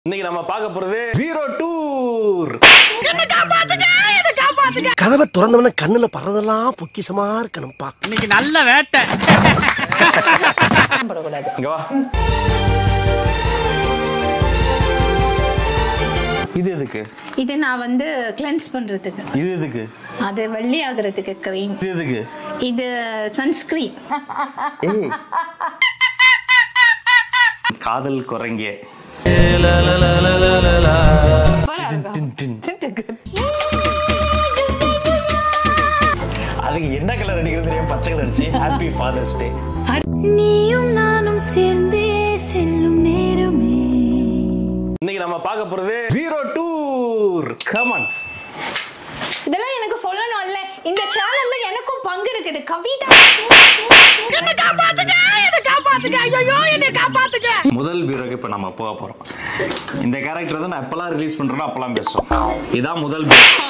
இன்னைக்கு நம்ம பார்க்க போறது ஹீரோ டூர் கதவை திறந்தவன கண்ணுல பறதெல்லாம் பொக்கிஷமா இருக்கணும்ப்பா இன்னைக்கு நல்ல வேட்டை போடக்கூடாது இங்க வா இது எதுக்கு இது நான் வந்து கிளென்ஸ் பண்றதுக்கு இது எதுக்கு அது வெள்ளி ஆகுறதுக்கு க்ரீம் இது எதுக்கு இது சன்ஸ்கிரீன் காதல் குரங்க அதுக்கு என்ன கலர் அடிக்கிறது தெரியும் பச்சை கலர் அடிச்சு ஹாப்பி ஃபாதர்ஸ் டே நீயும் நானும் சேர்ந்தே செல்லும் நேரமே இன்னைக்கு நம்ம பார்க்க போறது ஹீரோ டூர் கமன் இதெல்லாம் எனக்கு சொல்லணும்ல இந்த சேனல்ல எனக்கும் பங்கு இருக்குது கவிதா முதல் பீரோக்கு இப்ப நம்ம போக போறோம் இந்த கேரக்டர் தான் நான் எப்பெல்லாம் ரிலீஸ் பண்றேனோ அப்பெல்லாம் பேசுவோம் இதான் முதல் பீரோ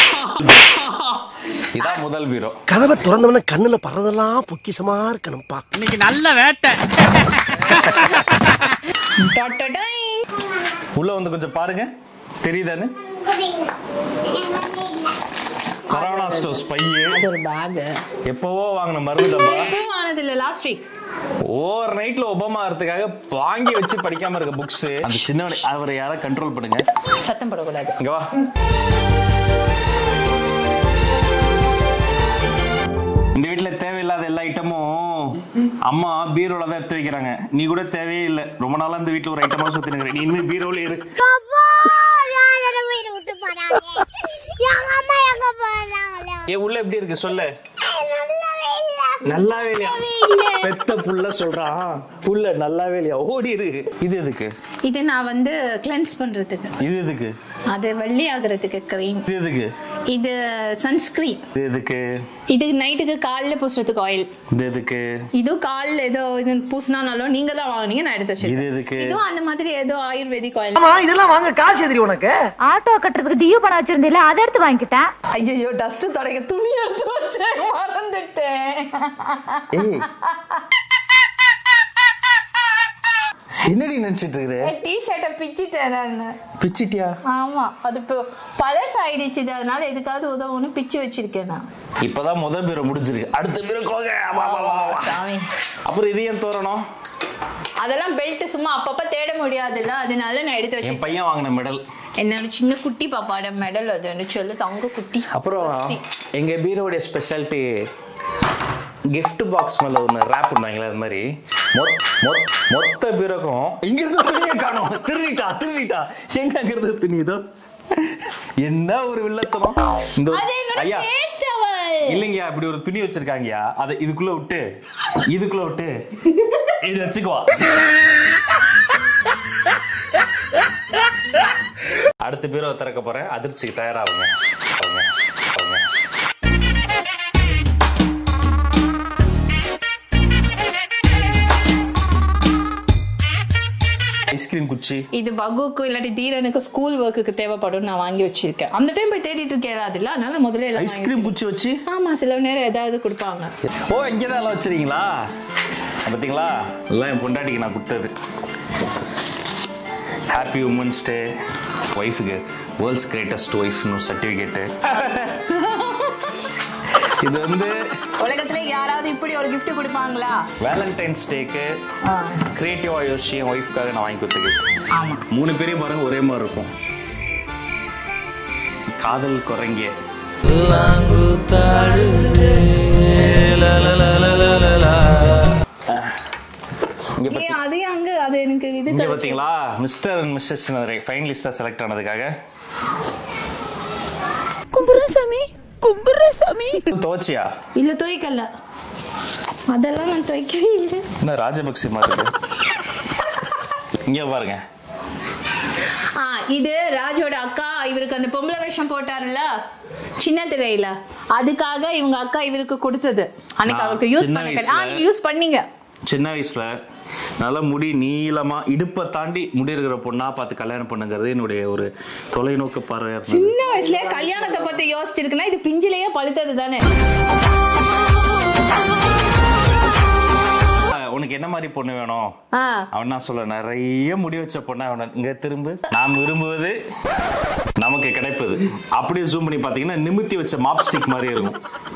இதான் முதல் பீரோ கதவை திறந்தவன கண்ணுல பறதெல்லாம் பொக்கிஷமா இருக்கணும்ப்பா இன்னைக்கு நல்ல வேட்டை உள்ள வந்து கொஞ்சம் பாருங்க தெரியுதானு சரவணா ஸ்டோர்ஸ் பைய அது ஒரு பேக் எப்பவோ வாங்கின மருந்து டப்பா எப்பவும் ஆனது இல்ல லாஸ்ட் வீக் ஓவர் நைட்ல ஒபாமா ஆகிறதுக்காக வாங்கி வச்சு படிக்காம இருக்க புக்ஸ் அந்த சின்ன அவரை யாரா கண்ட்ரோல் பண்ணுங்க சத்தம் போடக்கூடாது இங்க வா இந்த வீட்ல தேவையில்லாத எல்லா ஐட்டமும் அம்மா பீரோல தான் எடுத்து வைக்கிறாங்க நீ கூட தேவையே இல்லை ரொம்ப நாளா இந்த வீட்ல ஒரு ஐட்டமா சுத்தி நிக்கிற நீ இனிமே பீரோல இரு விட்டு போறாங்க எங்க அம்மா எங்க போறாங்களே ஏ உள்ள எப்படி இருக்கு சொல்லு நல்லாவே இல்ல நல்லாவே இல்லையா பெத்த புள்ள சொல்றான் புள்ள நல்லாவே இல்லையா ஓடிரு இது எதுக்கு இது நான் வந்து கிளென்ஸ் பண்றதுக்கு இது எதுக்கு அது வெள்ளி ஆகுறதுக்கு க்ரீம் இது எதுக்கு இது சன்ஸ்கிரீன் இது எதுக்கு இது நைட்டுக்கு காலைல பூசுறதுக்கு ஆயில் இது எதுக்கு இது கால்ல ஏதோ இது பூசினாலும் நீங்க தான் வாங்குனீங்க நான் எடுத்து இது வச்சிருக்கேன் எதுக்கு இதுவும் அந்த மாதிரி ஏதோ ஆயுர்வேதிக் ஆயில் ஆமா இதெல்லாம் வாங்க காசு எதிரி உனக்கு ஆட்டோ கட்டுறதுக்கு டியூ பணம் வச்சிருந்தீல அதை எடுத்து வாங்கிக்கிட்டேன் ஐயோ டஸ்ட் தொடக்க துணி எடுத்து வச்சேன் மறந்துட்டேன் என்னடி நினைச்சிட்டு இருக்கிற டி ஷர்ட்டை பிச்சிட்டேன் நான் பிச்சிட்டியா ஆமா அது இப்போ பழசாயிடுச்சு இது அதனால எதுக்காவது உதவுன்னு பிச்சு வச்சிருக்கேன் நான் இப்பதான் முதல் பீரோ முடிஞ்சிருக்கு அடுத்த பீரோ கோக வா, வா, வா, வா. சாமி. அப்புறம் இது ஏன் தோறணும் அதெல்லாம் பெல்ட் சும்மா அப்பப்ப தேட முடியாதுல்ல அதனால நான் எடுத்து என் வச்சிருக்கேன் பையன் வாங்கின மெடல் என்னோட சின்ன குட்டி பாப்பாட மெடல் அது வந்து சொல்லு தங்க குட்டி அப்புறம் எங்க பீரோடைய ஸ்பெஷாலிட்டி கிஃப்ட் பாக்ஸ் மேல ஒன்று ரேப் பண்ணுவாங்களே அது மாதிரி மொத்- மொத்- மொத்த பீரோக்கும் இங்க இருந்து துணியை காணும் திருடிட்டா திருடிட்டா எங்க அங்க இருந்து துணி இதோ என்ன ஒரு வில்லத்தனம் இந்த ஒரு- அது என்னோட ஐயா ஃபேஸ் டவல் இல்லைங்கய்யா இப்படி ஒரு துணி வச்சிருக்காங்கயா அதை இதுக்குள்ள விட்டு இதுக்குள்ள விட்டு இது வச்சுக்குவா அடுத்த பீரோ திறக்க போறேன் அதிர்ச்சிக்கு தயாராகுங்க அவங்க அவங்க ஐஸ்கிரீம் குச்சி இது பகுக்கு இல்லாட்டி தீரனுக்கு ஸ்கூல் ஒர்க்குக்கு தேவைப்படும் நான் வாங்கி வச்சிருக்கேன் அந்த டைம் போய் தேடிட்டு இருக்கேன் அதுல அதனால முதல்ல எல்லாம் வாங்கி ஐஸ்கிரீம் குச்சி வச்சு ஆமா சில நேரம் ஏதாவது கொடுப்பாங்க ஓ இங்கே தான் எல்லாம் வச்சிருக்கீங்களா பார்த்தீங்களா எல்லாம் என் பொண்டாட்டிக்கு நான் கொடுத்தது ஹாப்பி உமன்ஸ் டே ஒய்ஃபுக்கு வேர்ல்ட்ஸ் கிரேட்டஸ்ட் ஒய்ஃப்னு சர்டிஃபிகேட்டு இது வந்து உலகத்துல யாராவது இப்படி ஒரு gift கொடுப்பாங்களா வேலண்டைன்ஸ் டேக்கு கிரியேட்டிவாக யோசிச்சு என் ஒய்ஃப்காக நான் வாங்கி கொடுத்துருக்கேன் ஆமா மூணு பேரையும் பாருங்க ஒரே மாதிரி இருக்கும் காதல் குரங்க இங்க ஏய், அது அங்க அது எனக்கு இது இங்க கிடைச்சு- பாத்தீங்களா மிஸ்டர் அண்ட் மிஸ்ஸஸ் ஃபைனலிஸ்டா செலக்ட் ஆனதுக்காக துவச்சியா இல்ல துவைக்கல அதெல்லாம் நான் துவைக்கவே இல்லை என்ன ராஜபக்சி மாதிரி இருக்கு இங்க பாருங்க ஆ இது ராஜோட அக்கா இவருக்கு அந்த பொம்பளை வேஷம் போட்டாருல்ல சின்ன திரையில அதுக்காக இவங்க அக்கா இவருக்கு கொடுத்தது அன்னைக்கு நான் அவருக்கு யூஸ் சின்ன பண்ண வயசுல- ஆ யூஸ் பண்ணீங்க சின்ன வயசுல நல்ல முடி நீளமா இடுப்பை தாண்டி முடி இருக்கிற பொண்ணா பார்த்து கல்யாணம் பண்ணுங்கிறது என்னுடைய ஒரு தொலைநோக்கு பார்வையா இருந்தது சின்ன வயசுலயே கல்யாணத்தை பத்தி யோசிச்சிருக்குன்னா இது பிஞ்சிலேயே பழுத்தது தானே உனக்கு என்ன மாதிரி பொண்ணு வேணும் ஆ அவன் நான் சொல்ல நிறைய முடி வச்ச பொண்ணு அவனை இங்க திரும்ப நாம் விரும்புவது நமக்கு கிடைப்பது அப்படியே ஜூம் பண்ணி பாத்தீங்கன்னா நிமித்தி வச்ச மாப்ஸ்டிக் மாதிரி இருக்கும்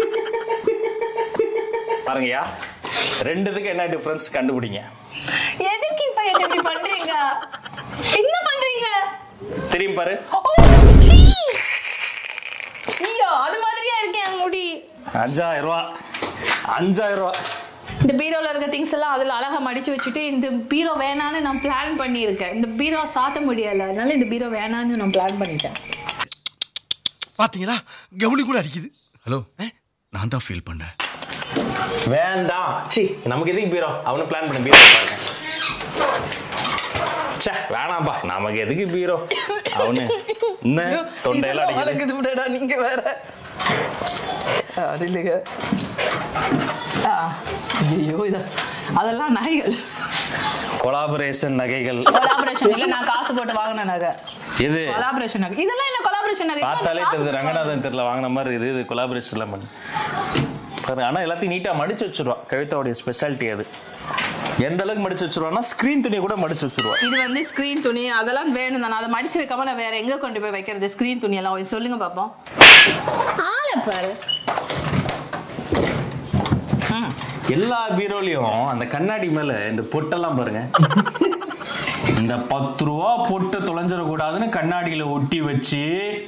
பாருங்கய்யா ரெண்டுத்துக்கு என்ன டிஃபரன்ஸ் கண்டுபிடிங்க எதுக்கு இப்ப என்ன இப்படி பண்றீங்க என்ன பண்றீங்க தெரியும் பாரு ஓ, சீ! ஐயோ அது மாதிரியா இருக்கு என் முடி அஞ்சாயிரம் ரூபா அஞ்சாயிரம் ரூபா இந்த பீரோல இருக்க திங்ஸ் எல்லாம் அதுல அழகா மடிச்சு வச்சுட்டு இந்த பீரோ வேணான்னு நான் பிளான் பண்ணியிருக்கேன் இந்த பீரோ சாத்த முடியல அதனால இந்த பீரோ வேணான்னு நான் பிளான் பண்ணிட்டேன் பாத்தீங்களா கவுனி கூட அடிக்குது ஹலோ நான் தான் ஃபீல் பண்ணேன் வேண்டாம் சி நமக்கு எதுக்கு பீரோ அவனு பிளான் பண்ண பீரோ பாருங்க ச்சே வேணாம்பா நமக்கு எதுக்கு பீரோ அவனு என்ன தொண்டையெல்லாம் அடிக்குது வளர்க்குது விடடா நீங்க வேற அது இல்லைங்க ஐயோ இது அதெல்லாம் நகைகள் கொலாபரேஷன் நகைகள் கொலாபரேஷன் இல்ல நான் காசு போட்டு வாங்கின நகை இது கொலாபரேஷன் நகை இதெல்லாம் என்ன கொலாபரேஷன் நகை இதெல்லாம் பார்த்தாலே நான் காசு தெரியுது போட்டு ரங்கநாதன் தெரியல வாங்கின மாதிரி இது இது கொலாபரேஷன்லாம் பண்ணி பாரு ஆனா எல்லாத்தையும் நீட்டா மடிச்சு வச்சிருவா கவிதாவுடைய ஸ்பெஷாலிட்டி அது எந்த அளவுக்கு மடிச்சு வச்சிருவான்னா ஸ்கிரீன் துணி கூட மடிச்சு வச்சிருவா இது வந்து ஸ்கிரீன் துணி அதெல்லாம் வேணும் நான் அதை மடிச்சு வைக்காம நான் வேற எங்க கொண்டு போய் வைக்கிறது ஸ்கிரீன் துணி எல்லாம் கொஞ்சம் சொல்லுங்க பாப்போம் ஆளை பாரு எல்லா பீரோலையும் அந்த கண்ணாடி மேல இந்த பொட்டெல்லாம் பாருங்க இந்த பத்து ரூபா பொட்டு தொலைஞ்சிடக்கூடாதுன்னு கண்ணாடியில ஒட்டி வச்சு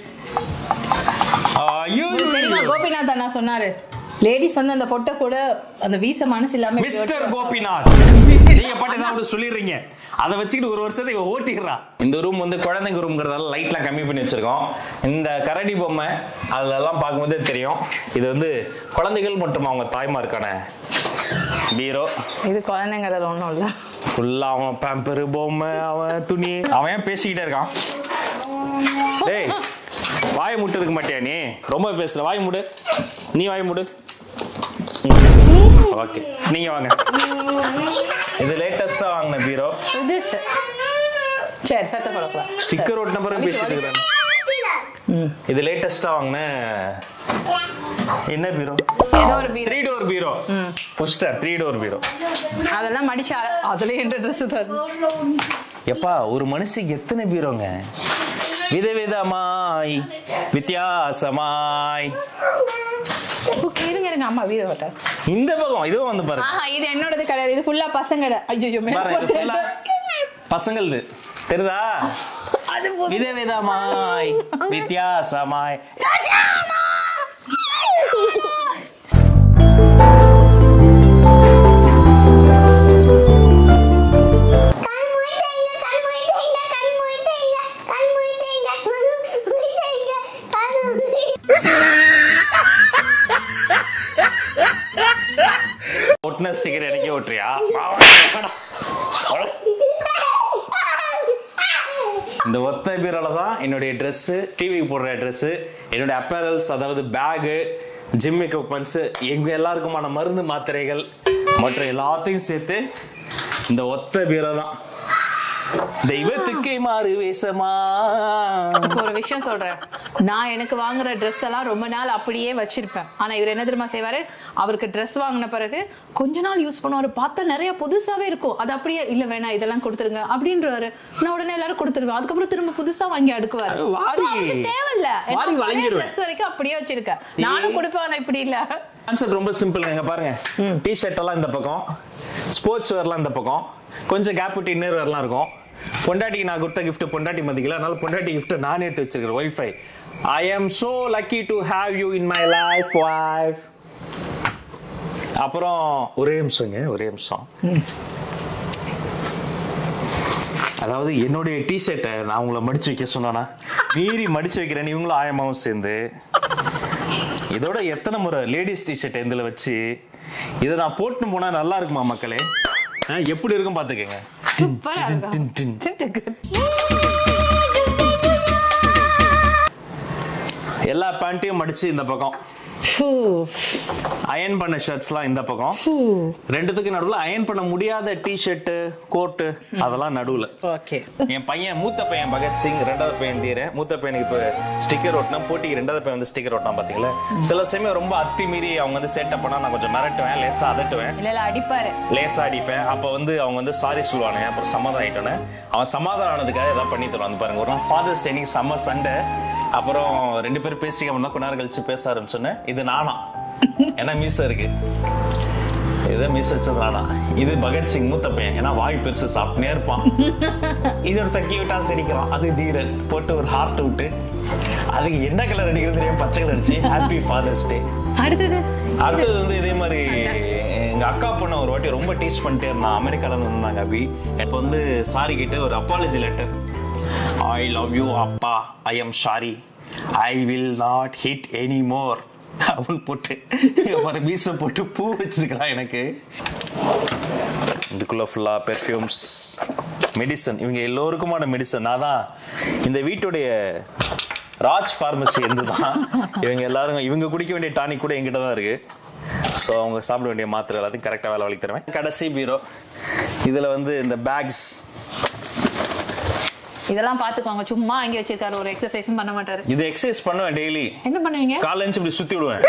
ஐயோ உங்களுக்கு தெரியுமா கோபிநாத் அண்ணா சொன்னாரு லேடிஸ் வந்து அந்த பொட்டை கூட அந்த வீச மனசு இல்லாம இப்படி மிஸ்டர் ஒட்டுவாங்க. கோபிநாத் நீங்க பாட்டு ஏதாவது சொல்லிடுறீங்க அதை வச்சுக்கிட்டு ஒரு வருஷத்தை இவன் ஓட்டிடுறான் இந்த ரூம் வந்து குழந்தைங்க ரூம்ங்கிறதால லைட்லாம் கம்மி பண்ணி வச்சிருக்கோம் இந்த கரடி பொம்மை அதெல்லாம் பார்க்கும்போதே தெரியும் இது வந்து குழந்தைகள் மற்றும் அவங்க தாய்மாருக்கான பீரோ இது குழந்தைங்கிறது ஒண்ணும் இல்ல ஃபுல்லா அவன் பேம்பரு பொம்மை அவன் துணி அவன் ஏன் பேசிக்கிட்டே இருக்கான் டேய் வாய் முட்டு இருக்க மாட்டியா நீ ரொம்ப பேசுற வாய் மூடு நீ வாய் மூடு ஓகே நீங்க வாங்க இது லேட்டஸ்டா வாங்கின பீரோ இது ச- சரி சத்த பழக்கலாம் ஸ்டிக்கர் ஒட்டின பிறகு பேசிட்டு இருக்கிறாங்க இது லேட்டஸ்டா வாங்கின என்ன பீரோ ஏதோ ஒரு பீரோ த்ரீ டோர் பீரோ புஸ்டர் த்ரீ டோர் பீரோ அதெல்லாம் மடிச்சு அ- அதுல என்ற ட்ரெஸ் தான் எப்பா ஒரு மனுஷிக்கு எத்தனை பீரோங்க விதவிதமாய் வித்தியாசமாய் ஓகே, இருங்க இருங்க அம்மா வீர வட்டா இந்த பக்கம் இதுவும் வந்து பாருங்க ஆஹா இது என்னோடது கிடையாது இது ஃபுல்லா பசங்கட ஐயோ பாருங்க இது full-ஆ பசங்களது தெரியுதா அது போதும். விதவிதமாய் வித்தியாசமாய் கண் மூடிட்டீங்க கண் மூடிட்டீங்க கண் மூடிட்டீங்க கண் மூடிட்டீங்க கண் மூடிட்டீங்க கண் ஒட்டின ஸ்டிக்கர் எனக்கே ஓட்டுறியா இந்த ஒத்த பீரோல தான் என்னுடைய ட்ரெஸ்ஸு டிவிக்கு போடுற ட்ரெஸ்ஸு என்னுடைய அப்பேரல்ஸ் அதாவது பேகு ஜிம் எக்யூப்மெண்ட்ஸு எங்க எல்லாருக்குமான மருந்து மாத்திரைகள் மற்றும் எல்லாத்தையும் சேர்த்து இந்த ஒத்த பீரோ தான் தெய்வத்துக்கே மாறு வேஷமா இப்போ ஒரு விஷயம் சொல்றேன் நான் எனக்கு வாங்குற ட்ரெஸ் எல்லாம் ரொம்ப நாள் அப்படியே வச்சிருப்பேன் ஆனா இவர் என்ன தெரியுமா செய்வாரு அவருக்கு ட்ரெஸ் வாங்கின பிறகு கொஞ்ச நாள் யூஸ் பண்ணுவாரு பார்த்தா நிறைய புதுசாவே இருக்கும் அது அப்படியே இல்ல வேணாம் இதெல்லாம் கொடுத்துருங்க அப்படின்றவாரு நான் உடனே எல்லாரும் கொடுத்துருவேன் அதுக்கப்புறம் திரும்ப புதுசா வாங்கி அடுக்குவாரு அது வாரி. So, அவருக்கு தேவையில்ல வாரி வழங்கிருவேன். ட்ரெஸ் வரைக்கும் அப்படியே வச்சிருக்கேன் நானும் கொடுப்பேன் ஆனா இப்படி இல்ல கான்செப்ட் ரொம்ப சிம்பிள் இங்க பாருங்க டி ஷர்ட் எல்லாம் இந்த பக்கம் ஸ்போர்ட்ஸ் வேர்லாம் இந்த பக்கம் கொஞ்சம் கேப் விட்டு இன்னர் வேர்லாம் இருக்கும் பொண்டாட்டிக்கு நான் கொடுத்த gift பொண்டாட்டி மதிக்கல அதனால பொண்டாட்டி gift நான் எடுத்து வச்சிருக்கிறேன் wifi I am so lucky to have you in my life wife அப்புறம் ஒரே நிமிஷங்க ஒரே நிமிஷம் அதாவது என்னுடைய டி ஷர்ட்டை நான் உங்களை மடிச்சு வைக்க சொன்னா மீறி மடிச்சு வைக்கிறேன் இவங்களும் ஆயமாவும் சேர்ந்து இதோட எத்தனை முறை லேடிஸ் டிஷர்ட் இதுல வச்சு இதை நான் போட்டுன்னு போனா நல்லா இருக்குமா மக்களே ஆ, எப்படி இருக்கும் பாத்துக்கங்க சூப்பரா டின், டின். இருக்கும் எல்லா பேண்ட்டையும் மடிச்சு இந்த பக்கம் அயன் பண்ண ஷர்ட்ஸ்லாம் இந்த பக்கம் ரெண்டுத்துக்கு நடுவுல அயன் பண்ண முடியாத டி-ஷர்ட் கோட்டு அதெல்லாம் நடுவுல ஓகே என் பையன் மூத்த பையன் பகத்சிங் ரெண்டாவது பையன் தீரன் மூத்த பையனுக்கு இப்போ ஸ்டிக்கர் ஒட்டினா போட்டிக்கு ரெண்டாவது பையன் வந்து ஸ்டிக்கர் ஒட்டினா பாத்தீங்களா சில சமயம் ரொம்ப அத்துமீறி அவங்க வந்து செட்டப் பண்ணா நான் கொஞ்சம் மிரட்டுவேன் லேசா அதட்டுவேன் இல்ல இல்ல அடிப்பாரு லேசா அடிப்பேன் அப்ப வந்து அவங்க வந்து சாரி சொல்லுவானுங்க அப்புறம் சமாதானம் ஆயிட்டோன்னே அவன் சமாதானம் ஆனதுக்காக ஏதாவது பண்ணி தருவான் பாருங்க ஒரு நாள் ஃபாதர்ஸ் டே இன்னைக்கு சம்மர் சண்டே அப்புறம் ரெண்டு பேரும் பேசிக்க முடியும் கொஞ்ச நேரம் கழிச்சு பேச ஆரம்பிச்சோன்னே இது நானா ஏன்னா மீச இருக்கு இதுதான் மீச வச்சது நானா இது பகத்சிங் மூத்த பையன் ஏன்னா வாய் பெருசு சாப்பிட்டே இருப்பான் இது ஒரு தக்கி விட்டா சிரிக்கிறான் அது தீரன் போட்டு ஒரு ஹார்ட் விட்டு அதுக்கு என்ன கலர் அடிக்கிறது தெரியும் பச்சை கலர் அடிச்சு ஹாப்பி ஃபாதர்ஸ் டே அடுத்தது அடுத்தது வந்து இதே மாதிரி எங்க அக்கா பொண்ணு ஒரு வாட்டி ரொம்ப டீச் பண்ணிட்டே இருந்தான் அமெரிக்கால இருந்து வந்தாங்க அபி இப்போ வந்து சாரி கிட்ட ஒரு apology letter I love you அப்பா I am sorry I will not hit any more அப்படின்னு போட்டு ஒரு மீச போட்டு பூ வச்சிருக்கிறான் எனக்கு இதுக்குள்ள ஃபுல்லா பெர்ஃப்யூம்ஸ் மெடிசன் இவங்க எல்லோருக்குமான மெடிசன் நான் தான் இந்த வீட்டுடைய ராஜ் ஃபார்மசி எந்து தான் இவங்க எல்லாரும் இவங்க குடிக்க வேண்டிய டானிக் கூட எங்கிட்ட தான் இருக்கு ஸோ அவங்க சாப்பிட வேண்டிய மாத்திரை எல்லாத்தையும் கரெக்டாக வேலை வழி தருவேன் கடைசி பீரோ இதில் வந்து இந்த பேக்ஸ் இதெல்லாம் பாத்துக்கோங்க சும்மா அங்கே வச்சிருக்காரு ஒரு எக்ஸசைஸும் பண்ண மாட்டாரு இது எக்ஸசைஸ் பண்ணுவேன் டெய்லி என்ன பண்ணுவீங்க காலைல எழுந்து இப்படி சுத்தி விடுவேன்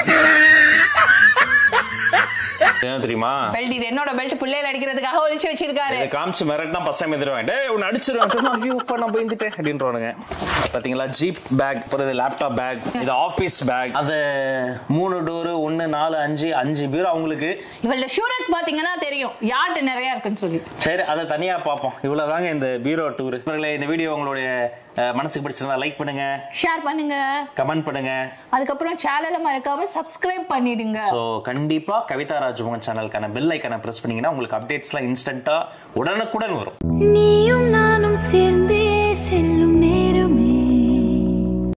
என்ன தெரியுமா பெல்ட் இது என்னோட பெல்ட் பிள்ளையில அடிக்கிறதுக்காக ஒளிச்சு வச்சிருக்காரு இதை காமிச்சு மிரட்டினா பசங்க எதிர்வேன் டேய் உன்னை அடிச்சிருவேன் ஐயோ இப்ப நான் பயந்துட்டேன் அப்படின்றவானுங்க பாத்தீங்களா ஜீப் பேக் அப்புறம் இது லேப்டாப் பேக் இது ஆபீஸ் பேக் அது மூணு டோரு ஒன்னு நாலு அஞ்சு அஞ்சு பேர் அவங்களுக்கு இவளோட ஷூரக் பாத்தீங்கன்னா தெரியும் யார்ட்டு நிறைய இருக்குன்னு சொல்லி சரி அதை தனியா பார்ப்போம் இவ்வளவுதாங்க இந்த பீரோ டூர் இந்த வீடியோ உங்களுடைய அஹ், மனசுக்கு பிடிச்சிருந்தா லைக் பண்ணுங்க ஷேர் பண்ணுங்க கமெண்ட் பண்ணுங்க அதுக்கப்புறம் சேனலை மறக்காம சப்ஸ்கிரைப் பண்ணிடுங்க ஸோ கண்டிப்பா கவிதா ராஜ்மோகன் சேனலுக்கான பெல் ஐக்கனை பிரஸ் பண்ணீங்கன்னா உங்களுக்கு அப்டேட்ஸ்லாம் இன்ஸ்டன்ட்டா உடனுக்குடன் வரும் நீயும் நானும் சேர்ந்தே